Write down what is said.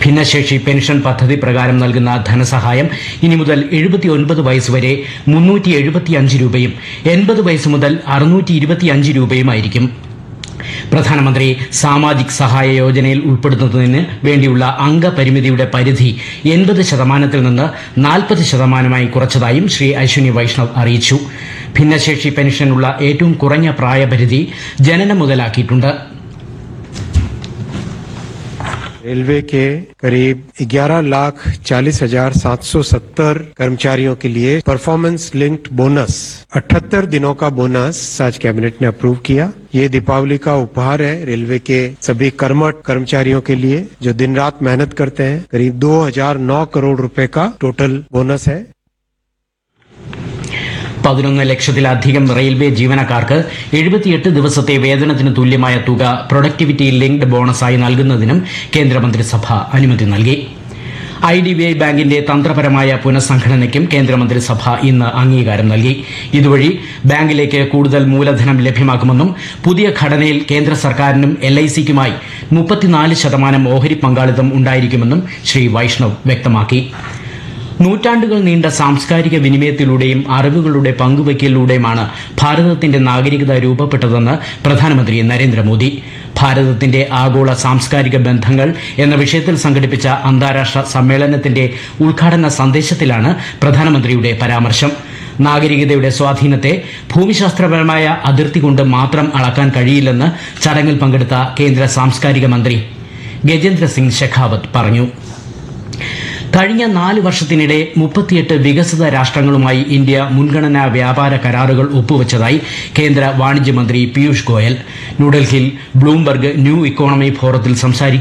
ഭിന്നശേഷി പെൻഷൻ പദ്ധതി പ്രകാരം നൽകുന്ന ധനസഹായം ഇനി മുതൽ എഴുപത്തിയൊൻപത് വയസ്സ് വരെ മുന്നൂറ്റി എഴുപത്തിയഞ്ച് രൂപയും എൺപത് വയസ്സ് മുതൽ അറുന്നൂറ്റി ഇരുപത്തിയഞ്ച് രൂപയുമായിരിക്കും പ്രധാനമന്ത്രി സാമാജിക് സഹായ യോജനയിൽ ഉൾപ്പെടുത്തുന്നതിന് വേണ്ടിയുള്ള അംഗപരിമിതിയുടെ പരിധി എൺപത് ശതമാനത്തിൽ നിന്ന് നാൽപ്പത് ശതമാനമായി കുറച്ചതായും ശ്രീ അശ്വിനി വൈഷ്ണവ് അറിയിച്ചു ഭിന്നശേഷി പെൻഷനുള്ള ഏറ്റവും കുറഞ്ഞ പ്രായപരിധി ജനനം മുതലാക്കിയിട്ടുണ്ട് रेलवे के करीब 11 लाख चालीस हजार सात सौ सत्तर कर्मचारियों के लिए परफॉर्मेंस लिंक्ड बोनस 78 दिनों का बोनस आज कैबिनेट ने अप्रूव किया ये दीपावली का उपहार है रेलवे के सभी कर्मठ कर्मचारियों के लिए जो दिन रात मेहनत करते हैं करीब 2009 करोड़ रुपए का टोटल बोनस है പതിനൊന്ന് ലക്ഷത്തിലധികം റെയിൽവേ ജീവനക്കാർക്ക് എഴുപത്തിയെട്ട് ദിവസത്തെ വേതനത്തിന് തുല്യമായ തുക പ്രൊഡക്ടിവിറ്റി ലിങ്ക്ഡ് ബോണസായി നൽകുന്നതിനും കേന്ദ്രമന്ത്രിസഭ അനുമതി നൽകി ഐ ഡി ബി ഐ ബാങ്കിന്റെ തന്ത്രപരമായ പുനഃസംഘടനയ്ക്കും കേന്ദ്രമന്ത്രിസഭ ഇന്ന് അംഗീകാരം നൽകി ഇതുവഴി ബാങ്കിലേക്ക് കൂടുതൽ മൂലധനം ലഭ്യമാക്കുമെന്നും പുതിയ ഘടനയിൽ കേന്ദ്ര സർക്കാരിനും എൽ ഐ സിക്കുമായി മുപ്പത്തിനാല് ശതമാനം ഓഹരി പങ്കാളിത്തം ഉണ്ടായിരിക്കുമെന്നും ശ്രീ വൈഷ്ണവ് വ്യക്തമാക്കി നൂറ്റാണ്ടുകൾ നീണ്ട സാംസ്കാരിക വിനിമയത്തിലൂടെയും അറിവുകളുടെ പങ്കുവയ്ക്കലിലൂടെയുമാണ് ഭാരതത്തിന്റെ നാഗരികത രൂപപ്പെട്ടതെന്ന് പ്രധാനമന്ത്രി നരേന്ദ്രമോദി ഭാരതത്തിന്റെ ആഗോള സാംസ്കാരിക ബന്ധങ്ങൾ എന്ന വിഷയത്തിൽ സംഘടിപ്പിച്ച അന്താരാഷ്ട്ര സമ്മേളനത്തിന്റെ ഉദ്ഘാടന സന്ദേശത്തിലാണ് പ്രധാനമന്ത്രിയുടെ പരാമർശം നാഗരികതയുടെ സ്വാധീനത്തെ ഭൂമിശാസ്ത്രപരമായ അതിർത്തി കൊണ്ട് മാത്രം അളക്കാൻ കഴിയില്ലെന്ന് ചടങ്ങിൽ പങ്കെടുത്ത കേന്ദ്ര സാംസ്കാരിക മന്ത്രി ഗജേന്ദ്ര സിംഗ് ഷെഖാവത്ത് പറഞ്ഞു കഴിഞ്ഞ നാല് വർഷത്തിനിടെ മുപ്പത്തിയെട്ട് വികസിത രാഷ്ട്രങ്ങളുമായി ഇന്ത്യ മുൻഗണനാ വ്യാപാര കരാറുകൾ ഒപ്പുവച്ചതായി കേന്ദ്ര വാണിജ്യമന്ത്രി പീയൂഷ് ഗോയൽ ന്യൂഡൽഹിയിൽ ബ്ലൂംബർഗ് ന്യൂ ഇക്കോണമി ഫോറത്തിൽ സംസാരിക്കുക